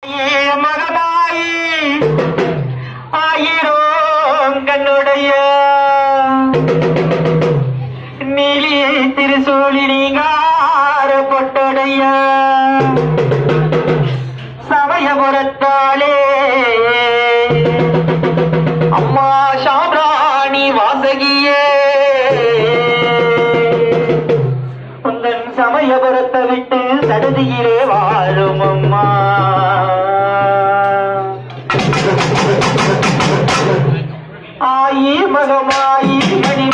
ஏ மகமாயி ஆயிரம் கண்ணுடைய நீலி திருசூலி நீங்கார பொட்டுடைய சமயபுரத்தாலே அம்மா சாம்ராணி வாசகியே உந்தன் சமயபுரத்தை விட்டு சடுதியிலே வாழும் அம்மா ஆயி மகமாயி மணி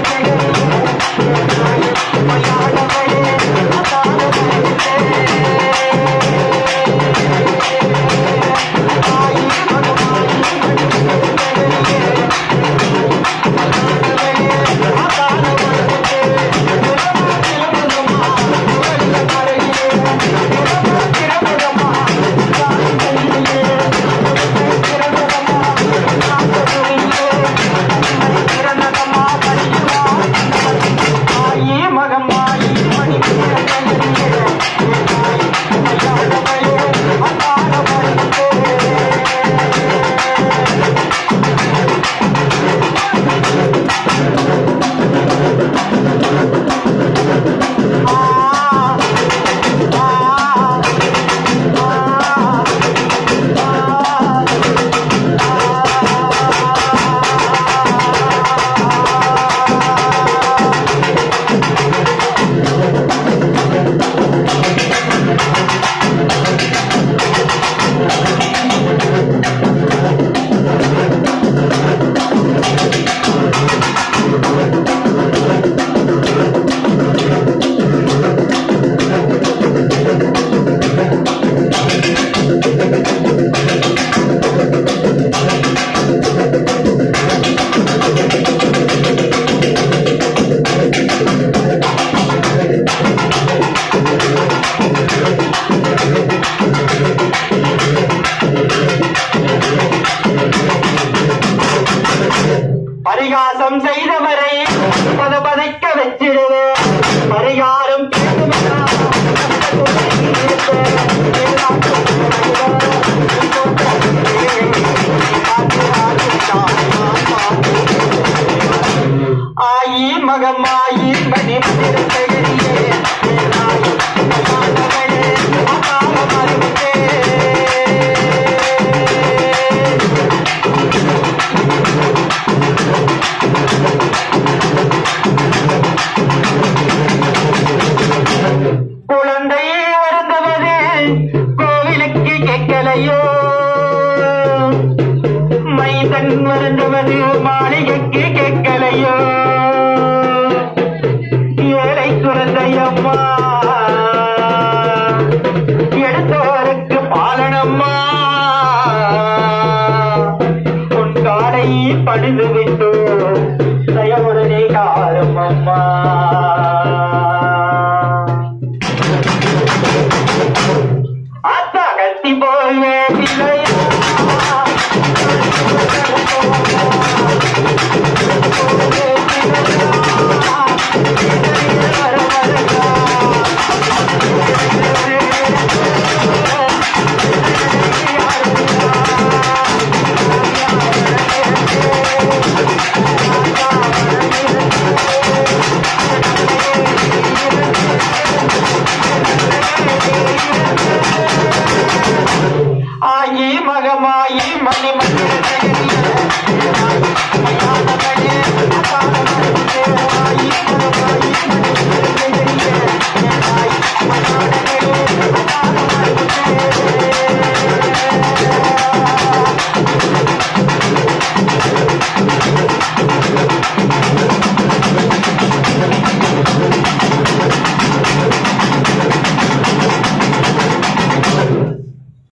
மகமாயி மணி பரிகாசம் செய்தவரை பத பதைக்க வச்சிடுவேன் பரிகாரம் கேட்டுவிட்டா ஆயி மகமாயி மணி மதிரத்தையே குழந்தை வருந்தவது கோவிலுக்கு கேட்கலையோ மைந்தன் வருந்துவது மாளிகைக்கு கேட்கலையோ ஏழை குழந்தையம்மா எடுத்தவருக்கு பாலனம்மா உன் காலை பணிந்து விட்டு தயவுடனே காரும் அம்மா அத்தா கத்தி போயே பிள்ளையா ஆயி மகமாயி மணி மணி